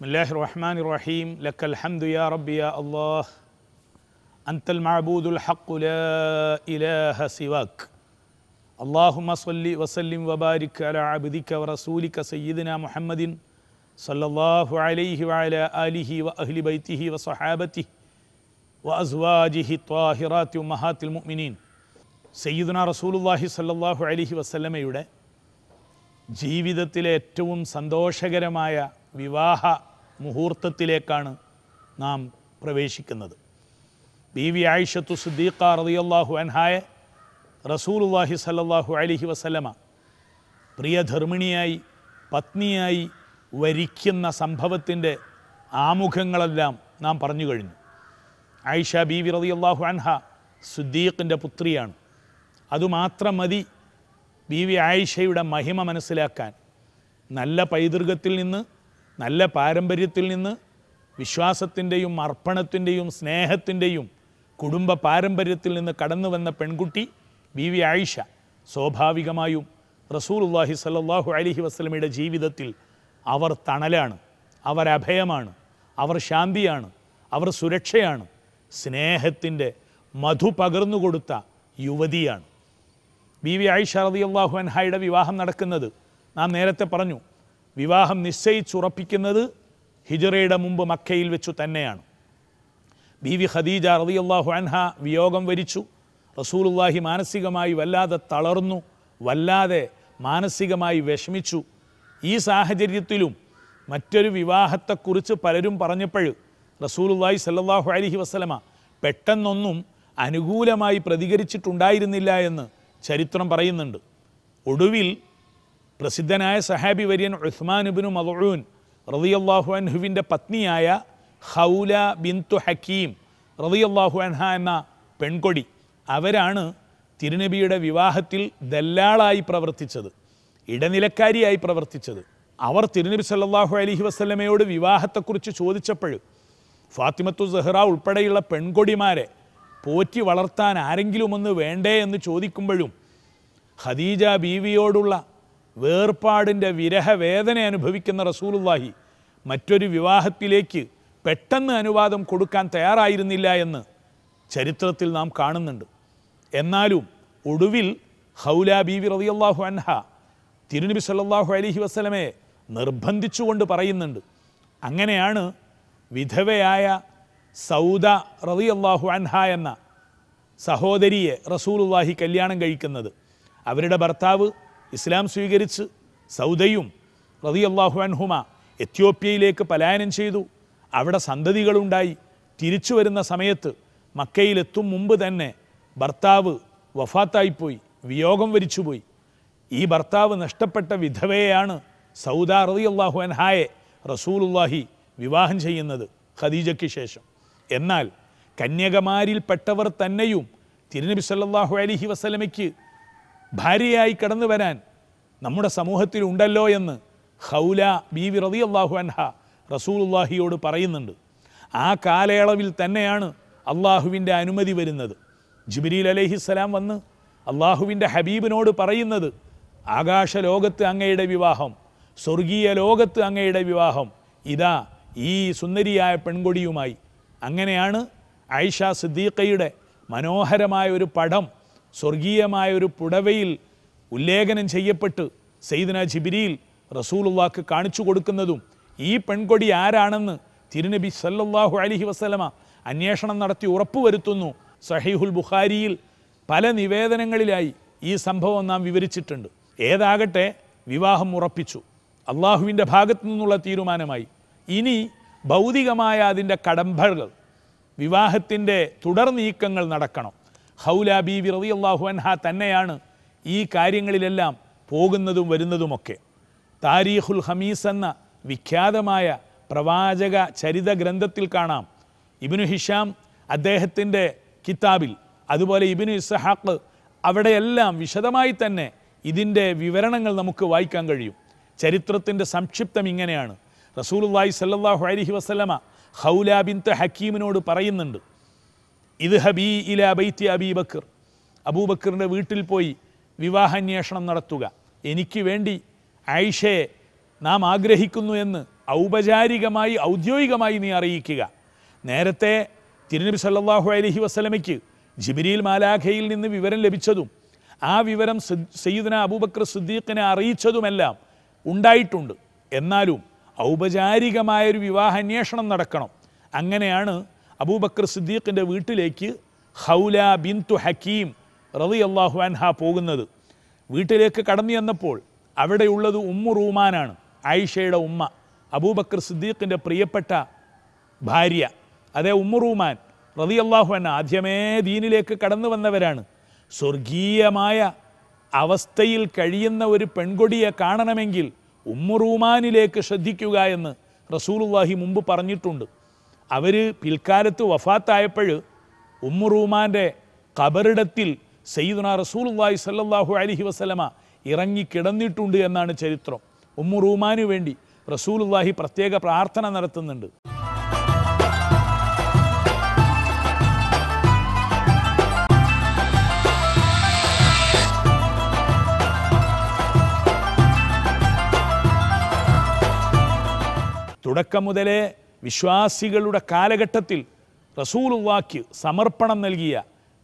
الله الرحمن الرحيم لك الحمد يا رب يا الله أنت المعبود الحق لا إله سواك اللهم صل وسلم وبارك على عبدك ورسولك سيدنا محمد صلى الله عليه وعلى آله وأهل بيته وصحابته وأزواجه الطاهرات أمهات المؤمنين സയ്യിദുന റസൂലുല്ലാഹി സല്ലല്ലാഹു അലൈഹി വസല്ലമയുടെ ജീവിതത്തിലെ ഏറ്റവും സന്തോഷകരമായ വിവാഹ മുഹൂർത്തത്തിലേക്കാണ് നാം പ്രവേശിക്കുന്നത് ബി വി ആയിഷത്തു സിദ്ദീഖ റളിയല്ലാഹു അൻഹായ റസൂലുല്ലാഹി സല്ലല്ലാഹു അലൈഹി വസല്ലമ പ്രിയധർമ്മിണിയായി പത്നിയായി വരിക്കുന്ന സംഭവത്തിൻ്റെ ആമുഖങ്ങളെല്ലാം നാം പറഞ്ഞു കഴിഞ്ഞു ആയിഷ ബി വി റളിയല്ലാഹു അൻഹ സുദ്ദീഖിൻ്റെ പുത്രിയാണ് അതുമാത്രം മതി ബി വി ആയിഷയുടെ മഹിമ മനസ്സിലാക്കാൻ നല്ല പൈതൃകത്തിൽ നിന്ന് നല്ല പാരമ്പര്യത്തിൽ നിന്ന് വിശ്വാസത്തിൻ്റെയും അർപ്പണത്തിൻ്റെയും സ്നേഹത്തിൻ്റെയും കുടുംബ പാരമ്പര്യത്തിൽ നിന്ന് കടന്നു വന്ന പെൺകുട്ടി ബി വി ആയിഷ സ്വാഭാവികമായും റസൂലുല്ലാഹി സല്ലല്ലാഹു അലൈഹി വസ്ലമയുടെ ജീവിതത്തിൽ അവർ തണലാണ് അവർ അഭയമാണ് അവർ ശാന്തിയാണ് അവർ സുരക്ഷയാണ് സ്നേഹത്തിൻ്റെ മധു പകർന്നു കൊടുത്ത യുവതിയാണ് ബി വി ആയിഷ റളിയല്ലാഹു അൻഹായുടെ വിവാഹം നടക്കുന്നത് നാം നേരത്തെ പറഞ്ഞു വിവാഹം നിശ്ചയിച്ചുറപ്പിക്കുന്നത് ഹിജറയുടെ മുമ്പ് മക്കയിൽ വെച്ചു തന്നെയാണ് ബി വി ഖദീജ റളിയല്ലാഹു അൻഹ വിയോഗം വരിച്ചു റസൂലുള്ളാഹി മാനസികമായി വല്ലാതെ തളർന്നു വല്ലാതെ മാനസികമായി വിഷമിച്ചു ഈ സാഹചര്യത്തിലും മറ്റൊരു വിവാഹത്തെക്കുറിച്ച് പലരും പറഞ്ഞപ്പോൾ റസൂലുള്ളാഹി സല്ലല്ലാഹു അലൈഹി വസല്ലമ പെട്ടെന്നൊന്നും അനുകൂലമായി പ്രതികരിച്ചിട്ടുണ്ടായിരുന്നില്ല എന്ന് ചരിത്രം പറയുന്നുണ്ട് ഒടുവിൽ പ്രസിദ്ധനായ സഹാബി വര്യൻ ഉസ്മാൻ ഇബ്നു മദഊൻ റളിയല്ലാഹു അൻഹുവിൻ്റെ പത്നിയായ ഹൗല ബിന്തു ഹക്കീം റളിയല്ലാഹു അൻഹ എന്ന പെൺകൊടി അവരാണ് തിരുനബിയുടെ വിവാഹത്തിൽ ദല്ലാളായി പ്രവർത്തിച്ചത് ഇടനിലക്കാരിയായി പ്രവർത്തിച്ചത് അവർ തിരുനബി സല്ലല്ലാഹു അലൈഹി വസല്ലമയോട് വിവാഹത്തെക്കുറിച്ച് ചോദിച്ചപ്പോൾ ഫാത്തിമത്തു സഹ്റ ഉൾപ്പെടെയുള്ള പെൺകൊടിമാരെ പോറ്റി വളർത്താൻ ആരെങ്കിലും ഒന്ന് വേണ്ടേ എന്ന് ചോദിക്കുമ്പോഴും ഖദീജ ബീവിയോടുള്ള വേർപാടിൻ്റെ വിരഹവേദന അനുഭവിക്കുന്ന റസൂലുള്ളാഹി മറ്റൊരു വിവാഹത്തിലേക്ക് പെട്ടെന്ന് അനുവാദം കൊടുക്കാൻ തയ്യാറായിരുന്നില്ല എന്ന് ചരിത്രത്തിൽ നാം കാണുന്നുണ്ട് എന്നാലും ഒടുവിൽ ഹൗല ബീവി റളിയല്ലാഹു അൻഹ തിരുനബി സല്ലല്ലാഹു അലൈഹി വസല്ലമയെ നിർബന്ധിച്ചുകൊണ്ട് പറയുന്നുണ്ട് അങ്ങനെയാണ് വിധവയായ സൗദ റളിയല്ലാഹു അൻഹ എന്ന സഹോദരിയെ റസൂലുള്ളാഹി കല്യാണം കഴിക്കുന്നത് അവരുടെ ഭർത്താവ് ഇസ്ലാം സ്വീകരിച്ച് സൗദയും റളിയല്ലാഹു അൻഹുമ എത്യോപ്യയിലേക്ക് പലായനം ചെയ്തു അവിടെ സന്തതികളുണ്ടായി തിരിച്ചു വരുന്ന സമയത്ത് മക്കയിലെത്തും മുമ്പ് തന്നെ ഭർത്താവ് വഫാത്തായിപ്പോയി വിയോഗം വരിച്ചുപോയി ഈ ഭർത്താവ് നഷ്ടപ്പെട്ട വിധവയെയാണ് സൗദ റളിയല്ലാഹു അൻഹായെ റസൂലുള്ളാഹി വിവാഹം ചെയ്യുന്നത് ഖദീജയ്ക്ക് ശേഷം എന്നാൽ കന്യകമാരിൽപ്പെട്ടവർ തന്നെയും തിരുനബി സല്ലല്ലാഹു അലൈഹി വസല്ലമയ്ക്ക് ഭാര്യയായി കടന്നു വരാൻ നമ്മുടെ സമൂഹത്തിൽ ഉണ്ടല്ലോ എന്ന് ഹൗല ബീവി റളിയല്ലാഹു അൻഹ റസൂലുള്ളാഹിയോട് പറയുന്നുണ്ട് ആ കാലയളവിൽ തന്നെയാണ് അള്ളാഹുവിൻ്റെ അനുമതി വരുന്നത് ജിബ്രീൽ അലൈഹിസ്സലാം വന്ന് അള്ളാഹുവിൻ്റെ ഹബീബിനോട് പറയുന്നത് ആകാശ ലോകത്ത് അങ്ങയുടെ വിവാഹം സ്വർഗീയ ലോകത്ത് അങ്ങയുടെ വിവാഹം ഇതാ ഈ സുന്ദരിയായ പെൺകൊടിയുമായി അങ്ങനെയാണ് ആയിഷ സിദ്ദീഖയുടെ മനോഹരമായ ഒരു പടം സ്വർഗീയമായ ഒരു പുടവയിൽ ഉല്ലേഖനം ചെയ്യപ്പെട്ട് സെയ്ദന ജിബിരിയിൽ റസൂലുള്ളാക്ക് കാണിച്ചു കൊടുക്കുന്നതും ഈ പെൺകൊടി ആരാണെന്ന് തിരുനബി സല്ലല്ലാഹു അലൈഹി വസല്ലമ അന്വേഷണം നടത്തി ഉറപ്പുവരുത്തുന്നു സഹീഹുൽ ബുഖാരിയിൽ പല നിവേദനങ്ങളിലായി ഈ സംഭവം നാം വിവരിച്ചിട്ടുണ്ട് ഏതാകട്ടെ വിവാഹം ഉറപ്പിച്ചു അള്ളാഹുവിൻ്റെ ഭാഗത്തു നിന്നുള്ള തീരുമാനമായി ഇനി ഭൗതികമായ അതിൻ്റെ കടമ്പകൾ വിവാഹത്തിൻ്റെ തുടർ നീക്കങ്ങൾ നടക്കണം ഹൗല ബീവി റളിയല്ലാഹു അൻഹ തന്നെയാണ് ഈ കാര്യങ്ങളിലെല്ലാം പോകുന്നതും വരുന്നതുമൊക്കെ താരീഖുൽ ഹമീസ് എന്ന വിഖ്യാതമായ പ്രവാചക ചരിത ഗ്രന്ഥത്തിൽ കാണാം ഇബിനു ഹിഷാം അദ്ദേഹത്തിൻ്റെ കിതാബിൽ അതുപോലെ ഇബിനു ഇസ്ഹാഖ് അവിടെയെല്ലാം വിശദമായി തന്നെ ഇതിൻ്റെ വിവരണങ്ങൾ നമുക്ക് വായിക്കാൻ കഴിയും ചരിത്രത്തിൻ്റെ സംക്ഷിപ്തം ഇങ്ങനെയാണ് റസൂലുള്ളാഹി സല്ലല്ലാഹു അലൈഹി വസല്ലമ ഹൗല ബിൻത്ത് ഹക്കീമിനോട് പറയുന്നുണ്ട് ഇത് ഹബീ ഇല ബൈത്തി അബീബക്കർ അബൂബക്കറിൻ്റെ വീട്ടിൽ പോയി വിവാഹാന്വേഷണം നടത്തുക എനിക്ക് വേണ്ടി ആയിഷയെ നാം ആഗ്രഹിക്കുന്നു എന്ന് ഔപചാരികമായി ഔദ്യോഗികമായി നീ അറിയിക്കുക നേരത്തെ തിരുനബി സല്ലല്ലാഹു അലൈഹി വസല്ലമയ്ക്ക് ജിബിരിയിൽ മാലാഖയിൽ നിന്ന് വിവരം ലഭിച്ചതും ആ വിവരം സിദ്- സയ്യിദുന അബൂബക്കർ സിദ്ദീഖിനെ അറിയിച്ചതുമെല്ലാം ഉണ്ടായിട്ടുണ്ട് എന്നാലും ഔപചാരികമായൊരു വിവാഹ അന്വേഷണം നടക്കണം അങ്ങനെയാണ് അബൂബക്കർ സിദ്ദീഖിൻ്റെ വീട്ടിലേക്ക് ഹൗല ബിന്തു ഹക്കീം റതി അള്ളാഹു അൻഹ പോകുന്നത് വീട്ടിലേക്ക് കടന്നു ചെന്നപ്പോൾ അവിടെയുള്ളത് ഉമ്മു റൂമാനാണ് ആയിഷയുടെ ഉമ്മ അബൂബക്കർ സിദ്ദീഖിൻ്റെ പ്രിയപ്പെട്ട ഭാര്യ അതേ ഉമ്മു റൂമാൻ റതി അള്ളാഹു അന്ന ആദ്യമേ ദീനിലേക്ക് കടന്നു വന്നവരാണ് സ്വർഗീയമായ അവസ്ഥയിൽ കഴിയുന്ന ഒരു പെൺകൊടിയെ കാണണമെങ്കിൽ ഉമ്മുറൂമാനിലേക്ക് ശ്രദ്ധിക്കുക എന്ന് റസൂലുള്ളാഹി മുമ്പ് പറഞ്ഞിട്ടുണ്ട് അവർ പിൽക്കാലത്ത് വഫാത്തായപ്പോൾ ഉമ്മുറൂമാൻ്റെ കബറിടത്തിൽ സയ്യിദുന റസൂലുള്ളാഹി സല്ലല്ലാഹു അലൈഹി വസല്ലമ ഇറങ്ങി കിടന്നിട്ടുണ്ട് എന്നാണ് ചരിത്രം ഉമ്മുറൂമാനു വേണ്ടി റസൂലുള്ളാഹി പ്രത്യേക പ്രാർത്ഥന നടത്തുന്നുണ്ട് തുടക്കം മുതലേ വിശ്വാസികളുടെ കാലഘട്ടത്തിൽ റസൂലുള്ളാക്ക് സമർപ്പണം നൽകിയ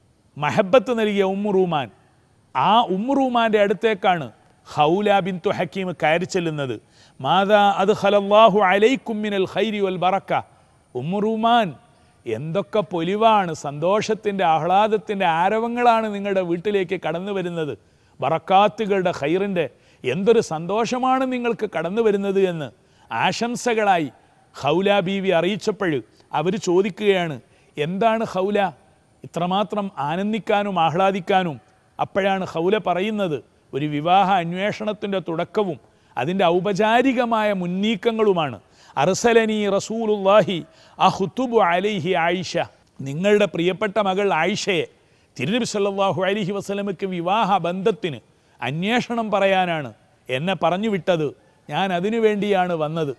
മഹബത്ത് നൽകിയ ഉമ്മുറൂമാൻ ആ ഉമ്മുറൂമാൻ്റെ അടുത്തേക്കാണ് ഹൗല ബിന്തു ഹക്കീം കയറി ചെല്ലുന്നത് മാതാ അത് ഹലല്ലാഹു അലൈക്കുമ്മിനൽ ഖൈരി വൽ ബറക്ക ഉമ്മുറൂമാൻ എന്തൊക്കെ പൊലിവാണ് സന്തോഷത്തിൻ്റെ ആഹ്ലാദത്തിൻ്റെ ആരവങ്ങളാണ് നിങ്ങളുടെ വീട്ടിലേക്ക് കടന്നു വരുന്നത് ബറക്കാത്തുകളുടെ ഖൈറിൻ്റെ എന്തൊരു സന്തോഷമാണ് നിങ്ങൾക്ക് കടന്നു വരുന്നത് എന്ന് ആശംസകളായി ഹൗല ബീവി അറിയിച്ചപ്പോൾ അവർ ചോദിക്കുകയാണ് എന്താണ് ഹൗല ഇത്രമാത്രം ആനന്ദിക്കാനും ആഹ്ലാദിക്കാനും അപ്പോഴാണ് ഹൗല പറയുന്നത് ഒരു വിവാഹ അന്വേഷണത്തിൻ്റെ തുടക്കവും അതിൻ്റെ ഔപചാരികമായ മുന്നീക്കങ്ങളുമാണ് അർസലനി റസൂലുല്ലാഹി അഹുത്തുബു അലൈഹി ആയിഷ നിങ്ങളുടെ പ്രിയപ്പെട്ട മകൾ ആയിഷയെ തിരുനബി സല്ലല്ലാഹു അലൈഹി വസല്ലമയ്ക്ക് വിവാഹ ബന്ധത്തിന് അന്വേഷണം പറയാനാണ് എന്നെ പറഞ്ഞു വിട്ടത് ഞാൻ അതിനു വേണ്ടിയാണ് വന്നത്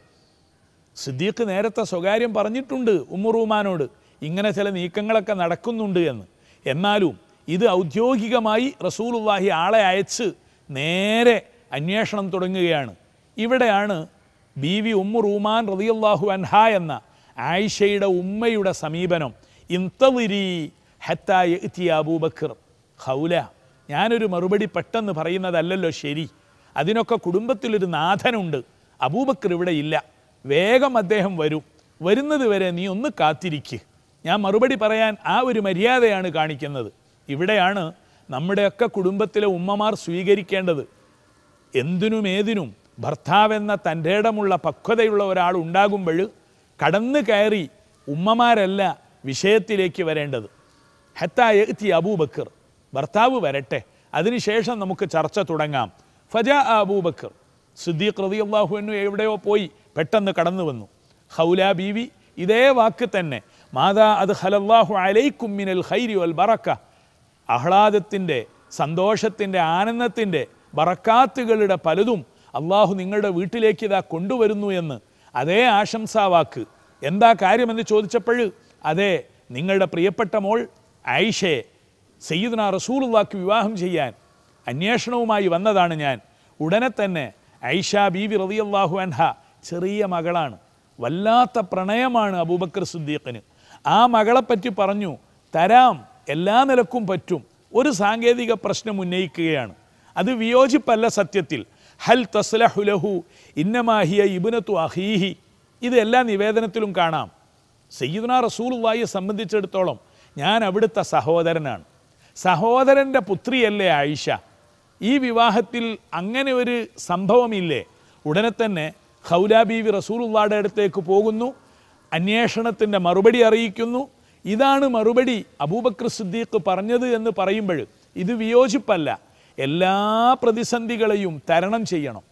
സിദ്ദീഖ് നേരത്തെ സ്വകാര്യം പറഞ്ഞിട്ടുണ്ട് ഉമ്മുറൂമാനോട് ഇങ്ങനെ ചില നീക്കങ്ങളൊക്കെ നടക്കുന്നുണ്ട് എന്ന് എന്നാലും ഇത് ഔദ്യോഗികമായി റസൂലുള്ളാഹി ആളെ അയച്ച് നേരെ അന്വേഷണം തുടങ്ങുകയാണ് ഇവിടെയാണ് ബി വി ഉമ്മു റൂമാൻ റതിയല്ലാഹു അൻഹ എന്ന ആയിഷയുടെ ഉമ്മയുടെ സമീപനം ഇന്തവിരി ഹത്തായ ഇത്തിയ അബൂബക്കർ ഹൗല ഞാനൊരു മറുപടി പെട്ടെന്ന് പറയുന്നതല്ലല്ലോ ശരി അതിനൊക്കെ കുടുംബത്തിലൊരു നാഥനുണ്ട് അബൂബക്കർ ഇവിടെ ഇല്ല വേഗം അദ്ദേഹം വരും വരുന്നത് വരെ നീ ഒന്ന് കാത്തിരിക്ക് ഞാൻ മറുപടി പറയാൻ ആ ഒരു മര്യാദയാണ് കാണിക്കുന്നത് ഇവിടെയാണ് നമ്മുടെയൊക്കെ കുടുംബത്തിലെ ഉമ്മമാർ സ്വീകരിക്കേണ്ടത് എന്തിനും ഏതിനും ഭർത്താവെന്ന തൻ്റെ ഇടമുള്ള പക്വതയുള്ള ഒരാൾ ഉണ്ടാകുമ്പോൾ കടന്നു കയറി ഉമ്മമാരല്ല വിഷയത്തിലേക്ക് വരേണ്ടത് ഹത്തായ എത്തി അബൂബക്കർ ഭർത്താവ് വരട്ടെ അതിനുശേഷം നമുക്ക് ചർച്ച തുടങ്ങാം ഫജ അബൂബക്കർ സിദ്ദീഖ് റളിയല്ലാഹു അൻഹു എവിടെയോ പോയി പെട്ടെന്ന് കടന്നു വന്നു ഹൗല ബീവി ഇതേ വാക്ക് തന്നെ മാതാ അത് ഹലല്ലാഹു അലൈക്കും മിനൽ ഖൈരി വൽ ബറക്ക ആഹ്ലാദത്തിൻ്റെ സന്തോഷത്തിൻ്റെ ആനന്ദത്തിൻ്റെ ബറക്കാത്തുകളുടെ പലതും അള്ളാഹു നിങ്ങളുടെ വീട്ടിലേക്ക് ഇതാ കൊണ്ടുവരുന്നു എന്ന് അതേ ആശംസാവാക്ക് എന്താ കാര്യമെന്ന് ചോദിച്ചപ്പോൾ അതെ നിങ്ങളുടെ പ്രിയപ്പെട്ട മോൾ ആയിഷയെ സയ്യിദ്ന റസൂലുള്ളാക്ക് വിവാഹം ചെയ്യാൻ അന്വേഷണവുമായി വന്നതാണ് ഞാൻ ഉടനെ തന്നെ ഐഷ ബീവി റളിയല്ലാഹു അൻഹ ചെറിയ മകളാണ് വല്ലാത്ത പ്രണയമാണ് അബൂബക്കർ സിദ്ദീഖിന് ആ മകളെപ്പറ്റി പറഞ്ഞു തരാം എല്ലാ നിലക്കും പറ്റും ഒരു സാങ്കേതിക പ്രശ്നം ഉന്നയിക്കുകയാണ് അത് വിയോജിപ്പല്ല സത്യത്തിൽ ഹൽ തസ്ലഹുലഹു ഇന്നമാഹിയ ഇബുനത്തു അഹീഹി ഇത് എല്ലാ നിവേദനത്തിലും കാണാം സയ്യിദ്ന റസൂലുള്ളാഹിയെ സംബന്ധിച്ചിടത്തോളം ഞാൻ അവിടുത്തെ സഹോദരനാണ് സഹോദരൻ്റെ പുത്രിയല്ലേ ആയിഷ ഈ വിവാഹത്തിൽ അങ്ങനെ ഒരു സംഭവമില്ലേ ഉടനെ തന്നെ ഹൗല ബീവി റസൂലുള്ളാടെ അടുത്തേക്ക് പോകുന്നു അന്വേഷണത്തിൻ്റെ മറുപടി അറിയിക്കുന്നു ഇതാണ് മറുപടി അബൂബക്കർ സിദ്ദീഖ് പറഞ്ഞത് എന്ന് പറയുമ്പോൾ ഇത് വിയോജിപ്പല്ല എല്ലാ പ്രതിസന്ധികളെയും തരണം ചെയ്യണം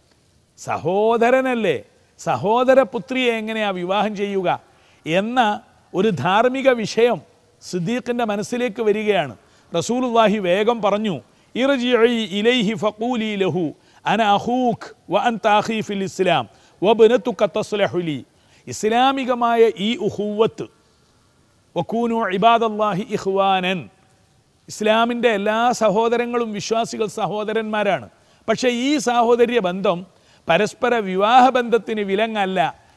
സഹോദരനല്ലേ സഹോദര പുത്രിയെ എങ്ങനെയാ വിവാഹം ചെയ്യുക എന്ന ഒരു ധാർമ്മിക വിഷയം സിദ്ദീഖിൻ്റെ മനസ്സിലേക്ക് വരികയാണ് റസൂലുള്ളാഹി വേഗം പറഞ്ഞു ഇർജിഇ ഇലൈഹി ഫഖൂലി ലഹു അന അഖൂഖ് വ അൻത അഖീ ഫിൽ ഇസ്ലാം വബ്നതുക തസ്ലഹു ലി ഇസ്ലാമികമായ ഈ ഉഹുവത്ത് വക്കൂനു ഇബാദല്ലാഹി ഇഖ്വാനൻ ഇസ്ലാമിൻ്റെ എല്ലാ സഹോദരങ്ങളും വിശ്വാസികൾ സഹോദരന്മാരാണ് പക്ഷേ ഈ സാഹോദര്യ ബന്ധം പരസ്പര വിവാഹ ബന്ധത്തിന് വിലങ്ങല്ല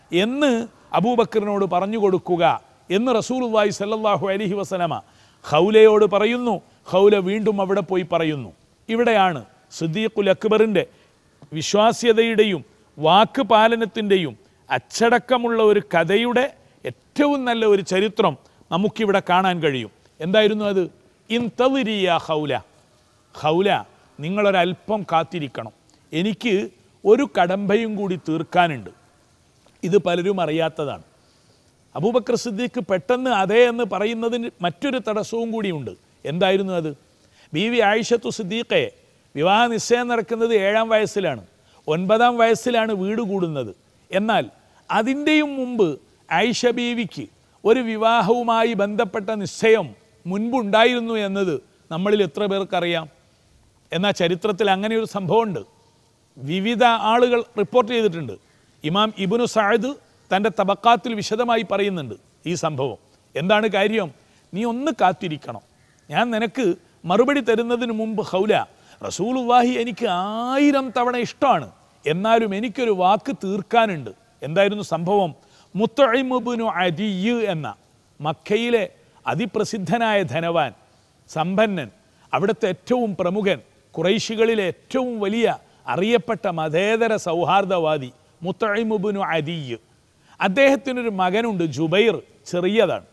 എന്ന് അബൂബക്കറിനോട് പറഞ്ഞു കൊടുക്കുക എന്ന് റസൂലുള്ളാഹി സല്ലല്ലാഹു അലൈഹി വസല്ലമ ഖൗലയോട് പറയുന്നു ഖൗല വീണ്ടും അവിടെ പോയി പറയുന്നു ഇവിടെയാണ് സിദ്ദീഖുൽ അക്ബറിൻ്റെ വിശ്വാസ്യതയുടെയും വാക്ക് പാലനത്തിൻ്റെയും അച്ചടക്കമുള്ള ഒരു കഥയുടെ ഏറ്റവും നല്ല ഒരു ചരിത്രം നമുക്കിവിടെ കാണാൻ കഴിയും എന്തായിരുന്നു അത് ഇൻതളിരിയ ഹൗല ഹൗല നിങ്ങളൊരല്പം കാത്തിരിക്കണം എനിക്ക് ഒരു കടമ്പയും കൂടി തീർക്കാനുണ്ട് ഇത് പലരും അറിയാത്തതാണ് അബൂബക്കർ സിദ്ദീഖ് പെട്ടെന്ന് അതേ എന്ന് പറയുന്നതിന് മറ്റൊരു തടസ്സവും കൂടിയുണ്ട് എന്തായിരുന്നു അത് ബി വി ആയിഷത്തു സിദ്ദീഖയെ വിവാഹ നിശ്ചയം നടക്കുന്നത് ഏഴാം വയസ്സിലാണ് ഒൻപതാം വയസ്സിലാണ് വീട് കൂടുന്നത് എന്നാൽ അതിൻ്റെയും മുമ്പ് ആയിഷ ബീവിക്ക് ഒരു വിവാഹവുമായി ബന്ധപ്പെട്ട നിശ്ചയം മുൻപുണ്ടായിരുന്നു എന്നത് നമ്മളിൽ എത്ര പേർക്കറിയാം എന്നാൽ ചരിത്രത്തിൽ അങ്ങനെ ഒരു സംഭവമുണ്ട് വിവിധ ആളുകൾ റിപ്പോർട്ട് ചെയ്തിട്ടുണ്ട് ഇമാം ഇബുനു സായദ് തൻ്റെ തബക്കാത്തിൽ വിശദമായി പറയുന്നുണ്ട് ഈ സംഭവം എന്താണ് കാര്യം നീ ഒന്ന് കാത്തിരിക്കണം ഞാൻ നിനക്ക് മറുപടി തരുന്നതിന് മുമ്പ് ഹൗല റസൂലുള്ളാഹി എനിക്ക് ആയിരം തവണ ഇഷ്ടമാണ് എന്നാലും എനിക്കൊരു വാക്ക് തീർക്കാനുണ്ട് എന്തായിരുന്നു സംഭവം മുത്തഴിമുബുനു അദിയ് എന്ന മക്കയിലെ അതിപ്രസിദ്ധനായ ധനവാൻ സമ്പന്നൻ അവിടുത്തെ ഏറ്റവും പ്രമുഖൻ കുറൈശികളിലെ ഏറ്റവും വലിയ അറിയപ്പെട്ട മതേതര സൗഹാർദ്ദവാദി മുത്തഴിമുബുനു അദിയ് അദ്ദേഹത്തിനൊരു മകനുണ്ട് ജുബൈർ ചെറിയതാണ്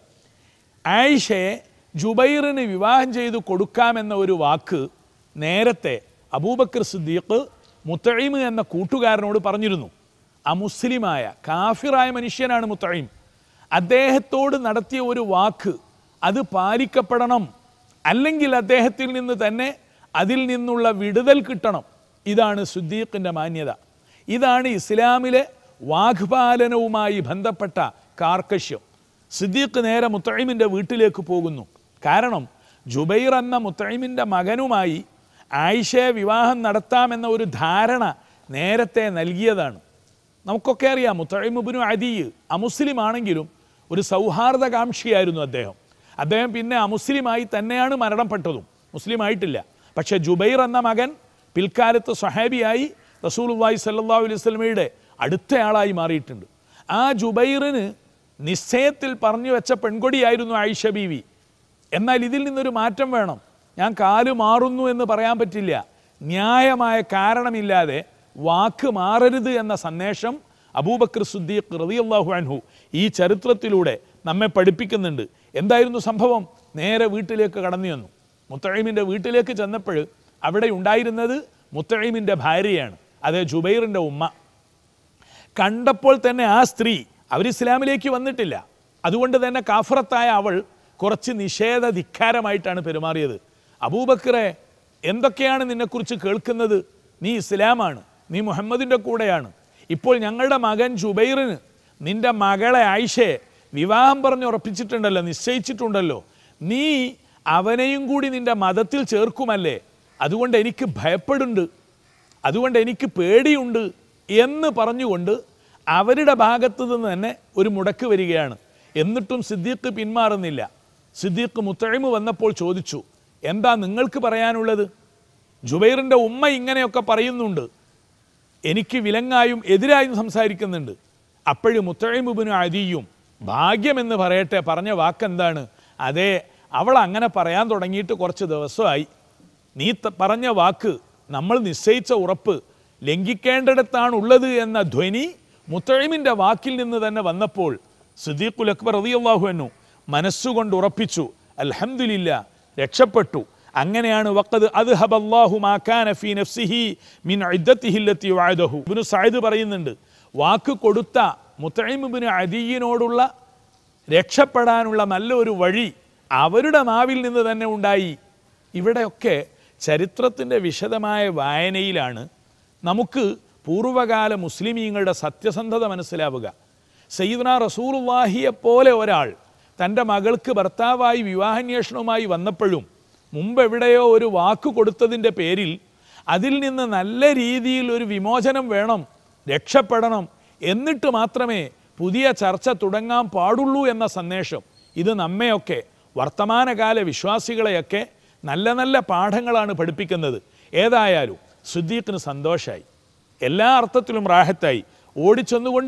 ആയിഷയെ ജുബൈറിന് വിവാഹം ചെയ്തു കൊടുക്കാമെന്ന ഒരു വാക്ക് നേരത്തെ അബൂബക്കർ സിദ്ദീഖ് മുത്തഴീം എന്ന കൂട്ടുകാരനോട് പറഞ്ഞിരുന്നു അമുസ്ലിമായ കാഫിറായ മനുഷ്യനാണ് മുത്തഴീം അദ്ദേഹത്തോട് നടത്തിയ ഒരു വാക്ക് അത് പാലിക്കപ്പെടണം അല്ലെങ്കിൽ അദ്ദേഹത്തിൽ നിന്ന് തന്നെ അതിൽ നിന്നുള്ള വിടുതൽ കിട്ടണം ഇതാണ് സുദ്ദീഖിൻ്റെ മാന്യത ഇതാണ് ഇസ്ലാമിലെ വാഗ്പാലനവുമായി ബന്ധപ്പെട്ട കാർക്കശ്യം സിദ്ദീഖ് നേരെ മുത്തഴിമിൻ്റെ വീട്ടിലേക്ക് പോകുന്നു കാരണം ജുബൈർ എന്ന മുത്തഴിമിൻ്റെ മകനുമായി ആയിഷയെ വിവാഹം നടത്താമെന്ന ഒരു ധാരണ നേരത്തെ നൽകിയതാണ് നമുക്കൊക്കെ അറിയാം മുത്തഴിമുബിനു അദിയ് അമുസ്ലിം ആണെങ്കിലും ഒരു സൗഹാർദ്ദകാംക്ഷിയായിരുന്നു അദ്ദേഹം അദ്ദേഹം പിന്നെ അമുസ്ലിമായി തന്നെയാണ് മരണപ്പെട്ടതും മുസ്ലിം ആയിട്ടില്ല പക്ഷേ ജുബൈർ എന്ന മകൻ പിൽക്കാലത്ത് സ്വഹാബിയായി റസൂലുള്ളാഹി സല്ലല്ലാഹു അലൈഹി വസല്ലമയുടെ അടുത്തയാളായി മാറിയിട്ടുണ്ട് ആ ജുബൈറിന് നിശ്ചയത്തിൽ പറഞ്ഞു വെച്ച പെൺകൊടിയായിരുന്നു ആയിഷ ബീവി എന്നാൽ ഇതിൽ നിന്നൊരു മാറ്റം വേണം ഞാൻ കാല് മാറുന്നു എന്ന് പറയാൻ പറ്റില്ല ന്യായമായ കാരണമില്ലാതെ വാക്ക് മാറരുത് എന്ന സന്ദേശം അബൂബക്കർ സുദ്ദീഖ് റളിയല്ലാഹു അൻഹു ഈ ചരിത്രത്തിലൂടെ നമ്മെ പഠിപ്പിക്കുന്നുണ്ട് എന്തായിരുന്നു സംഭവം നേരെ വീട്ടിലേക്ക് കടന്നു വന്നു മുത്തഴീമിൻ്റെ വീട്ടിലേക്ക് ചെന്നപ്പോൾ അവിടെ ഉണ്ടായിരുന്നത് മുത്തഴീമിൻ്റെ ഭാര്യയാണ് അത് ജുബൈറിൻ്റെ ഉമ്മ കണ്ടപ്പോൾ തന്നെ ആ സ്ത്രീ അവർ ഇസ്ലാമിലേക്ക് വന്നിട്ടില്ല അതുകൊണ്ട് തന്നെ കാഫറത്തായ അവൾ കുറച്ച് നിഷേധ ധിക്കാരമായിട്ടാണ് പെരുമാറിയത് അബൂബക്കറെ എന്തൊക്കെയാണ് നിന്നെക്കുറിച്ച് കേൾക്കുന്നത് നീ ഇസ്ലാമാണ് നീ മുഹമ്മദിൻ്റെ കൂടെയാണ് ഇപ്പോൾ ഞങ്ങളുടെ മകൻ ജുബൈറിന് നിന്റെ മകളെ ആയിഷയെ വിവാഹം പറഞ്ഞ് ഉറപ്പിച്ചിട്ടുണ്ടല്ലോ നിശ്ചയിച്ചിട്ടുണ്ടല്ലോ നീ അവനെയും കൂടി നിന്റെ മതത്തിൽ ചേർക്കുമല്ലേ അതുകൊണ്ട് എനിക്ക് ഭയപ്പെടുന്നുണ്ട് അതുകൊണ്ട് എനിക്ക് പേടിയുണ്ട് എന്ന് പറഞ്ഞുകൊണ്ട് അവരുടെ ഭാഗത്തു നിന്ന് തന്നെ ഒരു മുടക്ക് വരികയാണ് എന്നിട്ടും സിദ്ദീഖ് പിന്മാറുന്നില്ല സിദ്ദീഖ് മുത്തഴിമ് വന്നപ്പോൾ ചോദിച്ചു എന്താ നിങ്ങൾക്ക് പറയാനുള്ളത് ജുബൈറിൻ്റെ ഉമ്മ ഇങ്ങനെയൊക്കെ പറയുന്നുണ്ട് എനിക്ക് വിലങ്ങായും എതിരായും സംസാരിക്കുന്നുണ്ട് അപ്പോഴും മുത്തഴിമുബിനും അരിയും ഭാഗ്യമെന്ന് പറയട്ടെ പറഞ്ഞ വാക്കെന്താണ് അതെ അവൾ അങ്ങനെ പറയാൻ തുടങ്ങിയിട്ട് കുറച്ച് ദിവസമായി നീ ത- പറഞ്ഞ വാക്ക് നമ്മൾ നിശ്ചയിച്ച ഉറപ്പ് ലംഘിക്കേണ്ടിടത്താണ് ഉള്ളത് എന്ന ധ്വനി മുത്തഴിമിൻ്റെ വാക്കിൽ നിന്ന് തന്നെ വന്നപ്പോൾ സിദ്ദീഖുൽ അക്ബർ റളിയല്ലാഹു അൻഹു മനസ്സുകൊണ്ട് ഉറപ്പിച്ചു അൽഹംദുലില്ല രക്ഷപ്പെട്ടു അങ്ങനെയാണ് വഖദ് അദ്ഹബ അല്ലാഹു മാ കാന ഫീ നഫ്സിഹി മിൻ ഇദ്ദത്തിഹി അല്ലത്തി വഅദഹു ഇബ്നു സഅദ് പറയുന്നുണ്ട് വാക്ക് കൊടുത്ത മുത്തഈം ഇബ്നു അദിയിനോടുള്ള രക്ഷപ്പെടാനുള്ള നല്ലൊരു വഴി അവരുടെ നാവിൽ നിന്ന് തന്നെ ഉണ്ടായി ഇവിടെയൊക്കെ ചരിത്രത്തിൻ്റെ വിശദമായ വായനയിലാണ് നമുക്ക് പൂർവ്വകാല മുസ്ലിമീങ്ങളുടെ സത്യസന്ധത മനസ്സിലാവുക സയ്യിദ്ന റസൂലുള്ളാഹിയെ പോലെ ഒരാൾ തൻ്റെ മകൾക്ക് ഭർത്താവായി വിവാഹാന്വേഷണവുമായി വന്നപ്പോഴും മുമ്പ് എവിടെയോ ഒരു വാക്ക് കൊടുത്തതിൻ്റെ പേരിൽ അതിൽ നിന്ന് നല്ല രീതിയിൽ ഒരു വിമോചനം വേണം രക്ഷപ്പെടണം എന്നിട്ട് മാത്രമേ പുതിയ ചർച്ച തുടങ്ങാൻ പാടുള്ളൂ എന്ന സന്ദേശം ഇത് നമ്മെയൊക്കെ വർത്തമാനകാല വിശ്വാസികളെയൊക്കെ നല്ല നല്ല പാഠങ്ങളാണ് പഠിപ്പിക്കുന്നത് ഏതായാലും സുദ്ദീഖിന് സന്തോഷമായി എല്ലാ അർത്ഥത്തിലും റാഹത്തായി ഓടിച്ചെന്നുകൊണ്ട്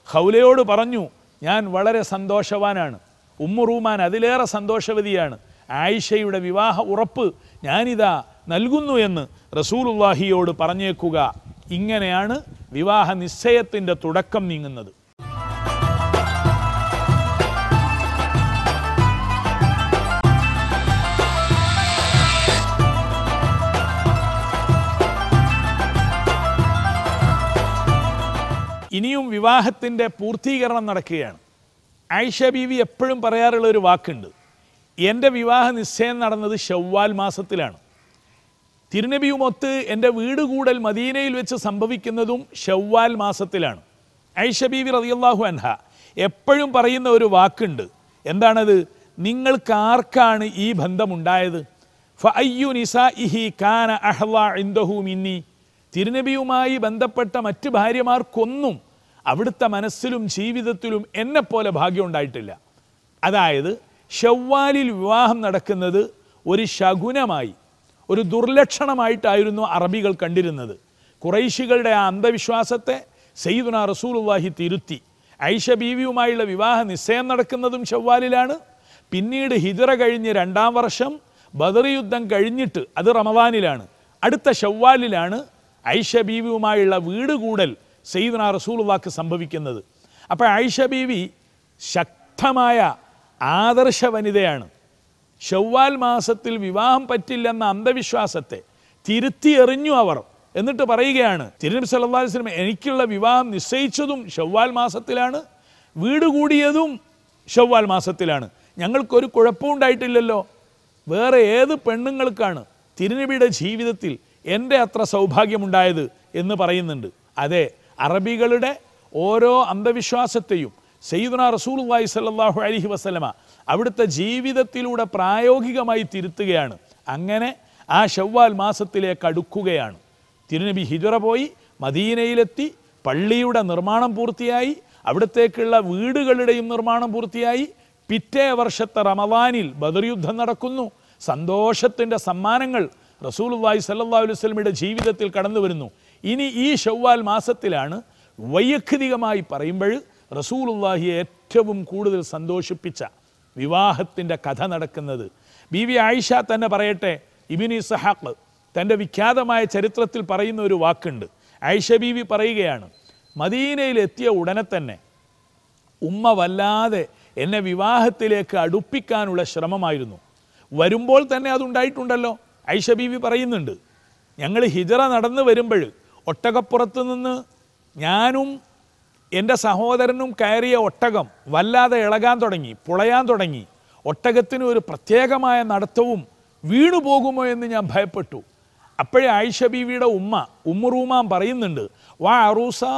ഹൗലയോട് പറഞ്ഞു ഞാൻ വളരെ സന്തോഷവാനാണ് ഉമ്മു റൂമാൻ അതിലേറെ സന്തോഷവതിയാണ് ആയിഷയുടെ വിവാഹ ഉറപ്പ് ഞാനിതാ നൽകുന്നു എന്ന് റസൂലുള്ളാഹിയോട് പറഞ്ഞേക്കുക ഇങ്ങനെയാണ് വിവാഹ നിശ്ചയത്തിൻ്റെ തുടക്കം നീങ്ങുന്നത് ഇനിയും വിവാഹത്തിൻ്റെ പൂർത്തീകരണം നടക്കുകയാണ് ആയിഷ ബീവി എപ്പോഴും പറയാറുള്ള ഒരു വാക്കുണ്ട് എൻ്റെ വിവാഹ നിശ്ചയം നടന്നത് ഷവ്വാൽ മാസത്തിലാണ് തിരുനബിയുമൊത്ത് എൻ്റെ വീട് കൂടൽ മദീനയിൽ വെച്ച് സംഭവിക്കുന്നതും ഷവ്വാൽ മാസത്തിലാണ് ഐഷ ബീവി റതിയല്ലാഹു അൻഹ എപ്പോഴും പറയുന്ന ഒരു വാക്കുണ്ട് എന്താണത് നിങ്ങൾക്ക് ആർക്കാണ് ഈ ബന്ധമുണ്ടായത് ഫയ്യു നിസ ഇഹി കാന അഹ്ല ഇന്ദഹു മിന്നി തിരുനബിയുമായി ബന്ധപ്പെട്ട മറ്റ് ഭാര്യമാർക്കൊന്നും അവിടുത്തെ മനസ്സിലും ജീവിതത്തിലും എന്നെപ്പോലെ ഭാഗ്യം ഉണ്ടായിട്ടില്ല അതായത് ഷവ്വാലിൽ വിവാഹം നടക്കുന്നത് ഒരു ശകുനമായി ഒരു ദുർലക്ഷണമായിട്ടായിരുന്നു അറബികൾ കണ്ടിരുന്നത് കുറൈശികളുടെ ആ അന്ധവിശ്വാസത്തെ സയ്യിദുന റസൂലുള്ളാഹി തിരുത്തി ഐഷ ബീവിയുമായുള്ള വിവാഹ നിശ്ചയം നടക്കുന്നതും ഷവ്വാലിലാണ് പിന്നീട് ഹിജറ കഴിഞ്ഞ് രണ്ടാം വർഷം ബദർ യുദ്ധം കഴിഞ്ഞിട്ട് അത് റമദാനിലാണ് അടുത്ത ഷവ്വാലിലാണ് ഐഷ ബീവിയുമായുള്ള വീട് കൂടൽ സയ്യിദുന റസൂലുള്ളാക്ക് സംഭവിക്കുന്നത് അപ്പോൾ ഐഷ ബീവി ശക്തമായ ആദർശ വനിതയാണ് ഷവ്വാൽ മാസത്തിൽ വിവാഹം പറ്റില്ലെന്ന അന്ധവിശ്വാസത്തെ തിരുത്തി എറിഞ്ഞു അവർ എന്നിട്ട് പറയുകയാണ് തിരുനബി സല്ലല്ലാഹു അലൈഹി വസല്ലം എനിക്കുള്ള വിവാഹം നിശ്ചയിച്ചതും ഷവ്വാൽ മാസത്തിലാണ് വീട് കൂടിയതും ഷവ്വാൽ മാസത്തിലാണ് ഞങ്ങൾക്കൊരു കുഴപ്പവും ഉണ്ടായിട്ടില്ലല്ലോ വേറെ ഏത് പെണ്ണുങ്ങൾക്കാണ് തിരുനബിയുടെ ജീവിതത്തിൽ എൻ്റെ അത്ര സൗഭാഗ്യമുണ്ടായത് എന്ന് പറയുന്നുണ്ട് അതെ അറബികളുടെ ഓരോ അന്ധവിശ്വാസത്തെയും സയ്യിദുന റസൂലുള്ളാഹി സ്വല്ലല്ലാഹു അലൈഹി വസല്ലമ അവിടുത്തെ ജീവിതത്തിലൂടെ പ്രായോഗികമായി തിരുത്തുകയാണ് അങ്ങനെ ആ ഷവ്വാൽ മാസത്തിലേക്ക് അടുക്കുകയാണ് തിരുനബി ഹിജറ പോയി മദീനയിലെത്തി പള്ളിയുടെ നിർമ്മാണം പൂർത്തിയായി അവിടത്തേക്കുള്ള വീടുകളുടെയും നിർമ്മാണം പൂർത്തിയായി പിറ്റേ വർഷത്തെ റമദാനിൽ ബദർ യുദ്ധം നടക്കുന്നു സന്തോഷത്തിൻ്റെ സമ്മാനങ്ങൾ റസൂലുള്ളാഹി സല്ലല്ലാഹു അലൈഹി വസല്ലമയുടെ ജീവിതത്തിൽ കടന്നു വരുന്നു ഇനി ഈ ഷവ്വാൽ മാസത്തിലാണ് വൈയക്തികമായി പറയുമ്പോൾ റസൂലുള്ളാഹിയെ ഏറ്റവും കൂടുതൽ സന്തോഷിപ്പിച്ച വിവാഹത്തിൻ്റെ കഥ നടക്കുന്നത് ബി വി ആയിഷ തന്നെ പറയട്ടെ ഇബിനി സഹാഖ് തൻ്റെ വിഖ്യാതമായ ചരിത്രത്തിൽ പറയുന്ന ഒരു വാക്കുണ്ട് ആയിഷ ബീവി പറയുകയാണ് മദീനയിൽ എത്തിയ ഉടനെ തന്നെ ഉമ്മ വല്ലാതെ എന്നെ വിവാഹത്തിലേക്ക് അടുപ്പിക്കാനുള്ള ശ്രമമായിരുന്നു വരുമ്പോൾ തന്നെ അതുണ്ടായിട്ടുണ്ടല്ലോ ഐഷ ബീവി പറയുന്നുണ്ട് ഞങ്ങൾ ഹിജറ നടന്നു വരുമ്പോൾ ഒട്ടകപ്പുറത്ത് നിന്ന് ഞാനും എൻ്റെ സഹോദരനും കയറിയ ഒട്ടകം വല്ലാതെ ഇളകാൻ തുടങ്ങി പുളയാൻ തുടങ്ങി ഒട്ടകത്തിന് ഒരു പ്രത്യേകമായ നടത്തവും വീണു പോകുമോ എന്ന് ഞാൻ ഭയപ്പെട്ടു അപ്പോഴേ ആയിഷ ബീവിയുടെ ഉമ്മ ഉമ്മുറൂമാൻ പറയുന്നുണ്ട് വാ അറൂസാ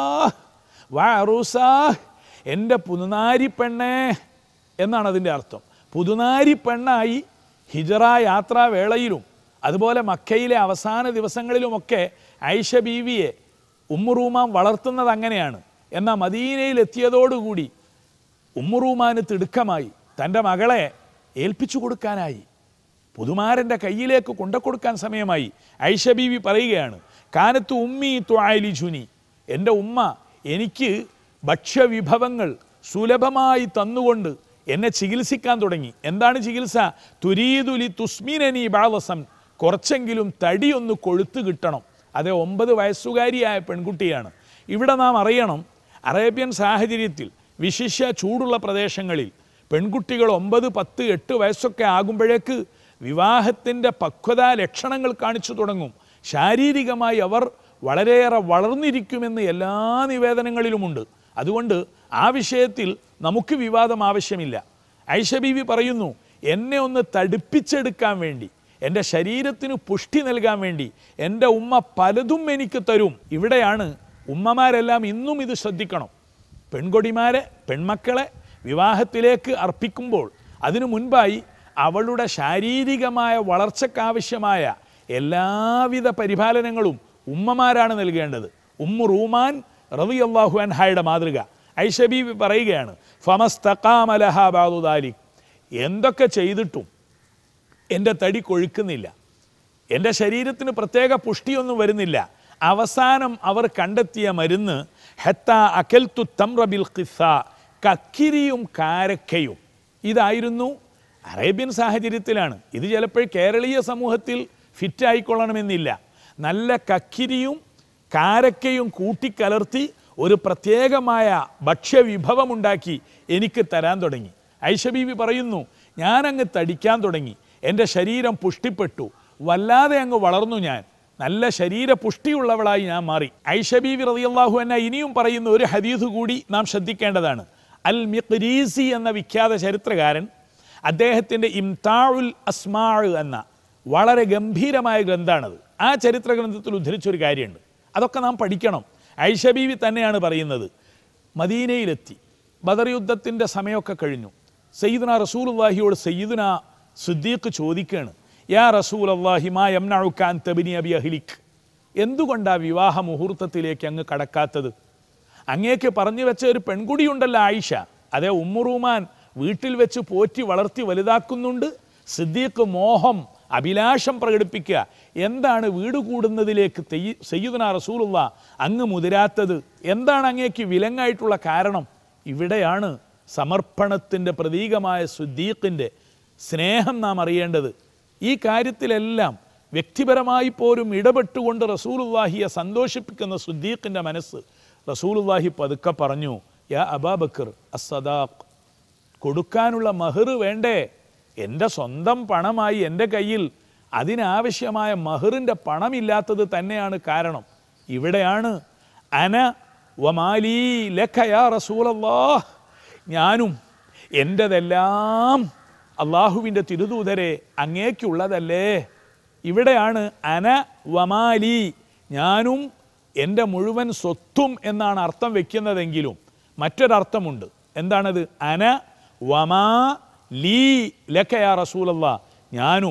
വാ അറൂസാ എൻ്റെ പുതുനാരി പെണ്ണേ എന്നാണ് അതിൻ്റെ അർത്ഥം പുതുനാരി പെണ്ണായി ഹിജറ യാത്രാവേളയിലും അതുപോലെ മക്കയിലെ അവസാന ദിവസങ്ങളിലുമൊക്കെ ഐഷ ബീവിയെ ഉമ്മുറൂമാൻ വളർത്തുന്നത് അങ്ങനെയാണ് എന്നാൽ മദീനയിൽ എത്തിയതോടുകൂടി ഉമ്മുറൂമാന് തിടുക്കമായി തൻ്റെ മകളെ ഏൽപ്പിച്ചു കൊടുക്കാനായി പുതുമാരൻ്റെ കയ്യിലേക്ക് കൊണ്ടുകൊടുക്കാൻ സമയമായി ഐഷ ബീവി പറയുകയാണ് കാനത്ത് ഉമ്മി ത്വാലി ചുനി എൻ്റെ ഉമ്മ എനിക്ക് ഭക്ഷ്യവിഭവങ്ങൾ സുലഭമായി തന്നുകൊണ്ട് എന്നെ ചികിത്സിക്കാൻ തുടങ്ങി എന്താണ് ചികിത്സ തുരീതുലി തുസ്മിനനി ബാലസം കുറച്ചെങ്കിലും തടിയൊന്ന് കൊഴുത്ത് കിട്ടണം അത് ഒമ്പത് വയസ്സുകാരിയായ പെൺകുട്ടിയാണ് ഇവിടെ നാം അറിയണം അറേബ്യൻ സാഹചര്യത്തിൽ വിശിഷ്യ ചൂടുള്ള പ്രദേശങ്ങളിൽ പെൺകുട്ടികൾ ഒമ്പത് പത്ത് എട്ട് വയസ്സൊക്കെ ആകുമ്പോഴേക്ക് വിവാഹത്തിൻ്റെ പക്വതാ ലക്ഷണങ്ങൾ കാണിച്ചു തുടങ്ങും ശാരീരികമായി അവർ വളരെയേറെ വളർന്നിരിക്കുമെന്ന് എല്ലാ നിവേദനങ്ങളിലുമുണ്ട് അതുകൊണ്ട് ആ വിഷയത്തിൽ നമുക്ക് വിവാദം ആവശ്യമില്ല ഐഷ ബീവി പറയുന്നു എന്നെ ഒന്ന് തടുപ്പിച്ചെടുക്കാൻ വേണ്ടി എൻ്റെ ശരീരത്തിന് പുഷ്ടി നൽകാൻ വേണ്ടി എൻ്റെ ഉമ്മ പലതും എനിക്ക് തരും ഇവിടെയാണ് ഉമ്മമാരെല്ലാം ഇന്നും ഇത് ശ്രദ്ധിക്കണം പെൺകൊടിമാരെ പെൺമക്കളെ വിവാഹത്തിലേക്ക് അർപ്പിക്കുമ്പോൾ അതിനു മുൻപായി അവളുടെ ശാരീരികമായ വളർച്ചയ്ക്കാവശ്യമായ എല്ലാവിധ പരിപാലനങ്ങളും ഉമ്മമാരാണ് നൽകേണ്ടത് ഉമ്മു റൂമാൻ റവി അള്ളാഹു അൻഹായുടെ മാതൃക ഐഷബീബി പറയുകയാണ് ഫമസ്തക്കാമലഹാബാദുദാലി എന്തൊക്കെ ചെയ്തിട്ടും എൻ്റെ തടി കൊഴുക്കുന്നില്ല എൻ്റെ ശരീരത്തിന് പ്രത്യേക പുഷ്ടിയൊന്നും വരുന്നില്ല അവസാനം അവർ കണ്ടെത്തിയ മരുന്ന് ഹത്ത അകൽത്തു തമ്ര ബിൽ ഖിസ്സ കക്കിരിയും കാരക്കയും ഇതായിരുന്നു അറേബ്യൻ സാഹചര്യത്തിലാണ് ഇത് ചിലപ്പോൾ കേരളീയ സമൂഹത്തിൽ ഫിറ്റായിക്കൊള്ളണമെന്നില്ല നല്ല കക്കിരിയും കാരക്കയും കൂട്ടിക്കലർത്തി ഒരു പ്രത്യേകമായ ഭക്ഷ്യവിഭവമുണ്ടാക്കി എനിക്ക് തരാൻ തുടങ്ങി ഐഷബീവി പറയുന്നു ഞാനങ്ങ് തടിക്കാൻ തുടങ്ങി എൻ്റെ ശരീരം പുഷ്ടിപ്പെട്ടു വല്ലാതെ അങ്ങ് വളർന്നു ഞാൻ നല്ല ശരീര പുഷ്ടിയുള്ളവളായി ഞാൻ മാറി ഐഷബീവി റളിയല്ലാഹു അന്ന ഇനിയും പറയുന്ന ഒരു ഹദീസ് കൂടി നാം ശ്രദ്ധിക്കേണ്ടതാണ് അൽ മിഖ്രീസി എന്ന വിഖ്യാത ചരിത്രകാരൻ അദ്ദേഹത്തിൻ്റെ ഇംതാഉൽ അസ്മാൾ എന്ന വളരെ ഗംഭീരമായ ഗ്രന്ഥമാണത് ആ ചരിത്ര ഗ്രന്ഥത്തിൽ ഉദ്ധരിച്ചൊരു കാര്യമുണ്ട് അതൊക്കെ നാം പഠിക്കണം ഐഷബീവി തന്നെയാണ് പറയുന്നത് മദീനയിലെത്തി ബദർ യുദ്ധത്തിൻ്റെ സമയമൊക്കെ കഴിഞ്ഞു സയ്യിദുന റസൂലുള്ളാഹിയോട് സയ്യിദുന സിദ്ദീഖ് ചോദിക്കുകയാണ് യാ റസൂൽ അള്ളാഹി മാ യംനഉക്കാൻ തബിനി അബി അഹ്ലിക് എന്തുകൊണ്ടാ വിവാഹ മുഹൂർത്തത്തിലേക്ക് അങ്ങ് കടക്കാത്തത് അങ്ങേക്ക് പറഞ്ഞു വെച്ച ഒരു പെൺകുടിയുണ്ടല്ലോ ആയിഷ അതേ ഉമ്മുറൂമാൻ വീട്ടിൽ വെച്ച് പോറ്റി വളർത്തി വലുതാക്കുന്നുണ്ട് സിദ്ദീഖ് മോഹം അഭിലാഷം പ്രകടിപ്പിക്കുക എന്താണ് വീട് കൂടുന്നതിലേക്ക് തെയ്യ് സയ്യിദുന റസൂലുള്ള അങ്ങ് മുതിരാത്തത് എന്താണ് അങ്ങേക്ക് വിലങ്ങായിട്ടുള്ള കാരണം ഇവിടെയാണ് സമർപ്പണത്തിൻ്റെ പ്രതീകമായ സുദ്ദീഖിൻ്റെ സ്നേഹം നാം അറിയേണ്ടത് ഈ കാര്യത്തിലെല്ലാം വ്യക്തിപരമായി പോലും ഇടപെട്ടുകൊണ്ട് റസൂലുല്ലാഹിയെ സന്തോഷിപ്പിക്കുന്ന സുദ്ദീഖിൻ്റെ മനസ്സ് റസൂലുല്ലാഹി പതുക്കെ പറഞ്ഞു യാ അബാബക്കർ അസദാഖ് കൊടുക്കാനുള്ള മഹർ വേണ്ടേ എൻ്റെ സ്വന്തം പണമായി എൻ്റെ കയ്യിൽ അതിനാവശ്യമായ മഹറിൻ്റെ പണമില്ലാത്തത് തന്നെയാണ് കാരണം ഇവിടെയാണ് അന വമാലി ലഖയാ റസൂലല്ലാ ഞാനും എൻ്റെതെല്ലാം അള്ളാഹുവിൻ്റെ തിരുദൂതരെ അങ്ങേക്കുള്ളതല്ലേ ഇവിടെയാണ് അന വമാലി ഞാനും എൻ്റെ മുഴുവൻ സ്വത്തും എന്നാണ് അർത്ഥം വെക്കുന്നതെങ്കിലും മറ്റൊരർത്ഥമുണ്ട് എന്താണത് അന വമാ ലീ ലക്കയാ റസൂലല്ല ഞാനും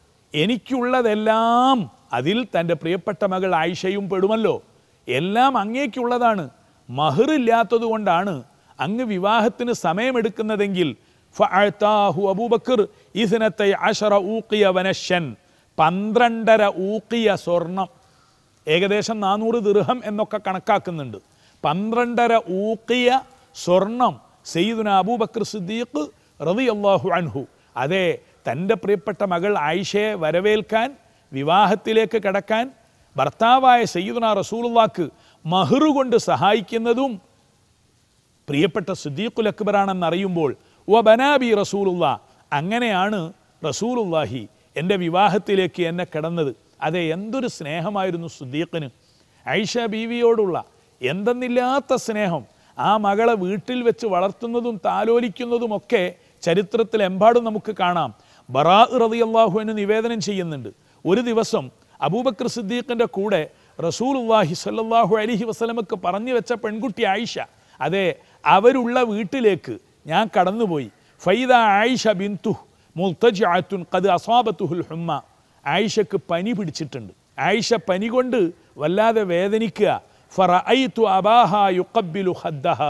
എനിക്കുള്ളതെല്ലാം അതിൽ തൻ്റെ പ്രിയപ്പെട്ട മകൾ ആയിഷയും പെടുമല്ലോ എല്ലാം അങ്ങേക്കുള്ളതാണ് മഹറില്ലാത്തത് കൊണ്ടാണ് അങ്ങ് വിവാഹത്തിന് സമയമെടുക്കുന്നതെങ്കിൽ ഫഅത്താഹു അബൂബക്കർ ഇസ്നത്തൈ അശറ ഊക്കിയ വനശൻ പന്ത്രണ്ടര ഊക്കിയ സ്വർണം ഏകദേശം നാനൂറ് ദിർഹം എന്നൊക്കെ കണക്കാക്കുന്നുണ്ട് പന്ത്രണ്ടര ഊക്കിയ സ്വർണം സയ്യിദുന അബൂബക്കർ സിദ്ദീഖ് റളിയല്ലാഹു അൻഹു അതെ തൻ്റെ പ്രിയപ്പെട്ട മകൾ ആയിഷയെ വരവേൽക്കാൻ വിവാഹത്തിലേക്ക് കടക്കാൻ ഭർത്താവായ സയ്യിദുന റസൂലുള്ളാക്ക് മഹ്റു കൊണ്ട് സഹായിക്കുന്നതും പ്രിയപ്പെട്ട സിദ്ദീഖുൽ അക്ബറാണെന്ന് അറിയുമ്പോൾ വ ബനാബി റസൂലുള്ള അങ്ങനെയാണ് റസൂലുള്ളാഹി എൻ്റെ വിവാഹത്തിലേക്ക് എന്നെ കിടന്നത് അതെ എന്തൊരു സ്നേഹമായിരുന്നു സുദ്ദീഖിന് ഐഷ ബീവിയോടുള്ള എന്തെന്നില്ലാത്ത സ്നേഹം ആ മകളെ വീട്ടിൽ വെച്ച് വളർത്തുന്നതും താലോലിക്കുന്നതുമൊക്കെ ചരിത്രത്തിലെമ്പാടും നമുക്ക് കാണാം ബറാ റളിയല്ലാഹു എന്ന് നിവേദനം ചെയ്യുന്നുണ്ട് ഒരു ദിവസം അബൂബക്കർ സിദ്ദീഖിൻ്റെ കൂടെ റസൂലുള്ളാഹി സ്വല്ലല്ലാഹു അലൈഹി വസല്ലമക്ക് പറഞ്ഞു വെച്ച പെൺകുട്ടി ആയിഷ അതെ അവരുള്ള വീട്ടിലേക്ക് ഞാൻ കടന്നുപോയി ഫൈദ ആയിഷ ബിന്തു മുൽത്തജാത്തുൻ കത് അസാബത്തുഹുൽ ഹുമ്മ ആയിഷക്ക് പനി പിടിച്ചിട്ടുണ്ട് ആയിഷ പനി കൊണ്ട് വല്ലാതെ വേദനിക്കുക ഫറഅയ്തു അബാഹ യുഖബ്ബിലു ഖദ്ദഹ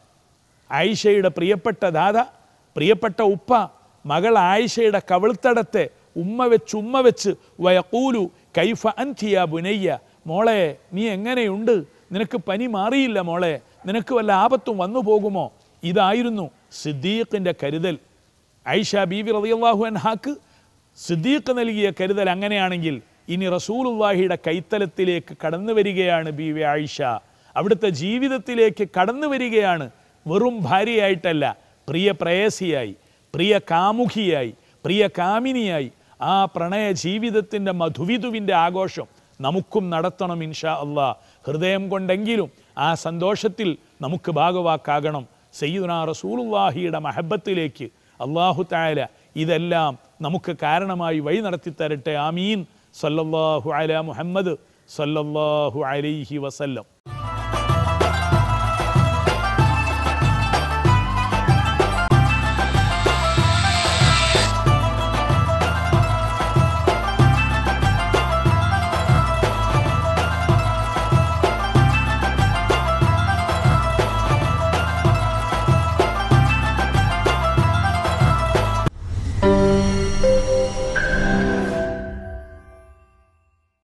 ആയിഷയുടെ പ്രിയപ്പെട്ട ദാദ പ്രിയപ്പെട്ട ഉപ്പ മകൾ ആയിഷയുടെ കവിൾത്തടത്തെ ഉമ്മ വെച്ച് ഉമ്മ വെച്ച് വയക്കൂലു കൈഫ അൻതിയ ബുനയ്യ മോളെ നീ എങ്ങനെയുണ്ട് നിനക്ക് പനി മാറിയില്ല മോളെ നിനക്ക് വല്ല ആപത്തും വന്നു പോകുമോ ഇതായിരുന്നു സിദ്ദീഖിൻ്റെ കരുതൽ ഐഷ ബീവി റളിയല്ലാഹു അൻഹാക്ക് സിദ്ദീഖ് നൽകിയ കരുതൽ അങ്ങനെയാണെങ്കിൽ ഇനി റസൂലുള്ളാഹിയുടെ കൈത്തലത്തിലേക്ക് കടന്നു വരികയാണ് ബീവി ആയിഷ അവിടുത്തെ ജീവിതത്തിലേക്ക് കടന്നു വരികയാണ് വെറും ഭാര്യയായിട്ടല്ല പ്രിയ പ്രേയസിയായി പ്രിയ കാമുകിയായി പ്രിയ കാമിനിയായി ആ പ്രണയ ജീവിതത്തിൻ്റെ മധുവിധുവിൻ്റെ ആഘോഷം നമുക്കും നടത്തണം ഇൻഷാ അള്ളാ ഹൃദയം കൊണ്ടെങ്കിലും ആ സന്തോഷത്തിൽ നമുക്ക് ഭാഗവാക്കാകണം സയ്യിദുന റസൂലുള്ളാഹിയുടെ മഹബത്തിലേക്ക് അള്ളാഹു താല ഇതെല്ലാം നമുക്ക് കാരണമായി വഴി നടത്തി തരട്ടെ ആമീൻ സല്ലല്ലാഹു അല മുഹമ്മദ് സല്ലല്ലാഹു അലൈഹി വസല്ലം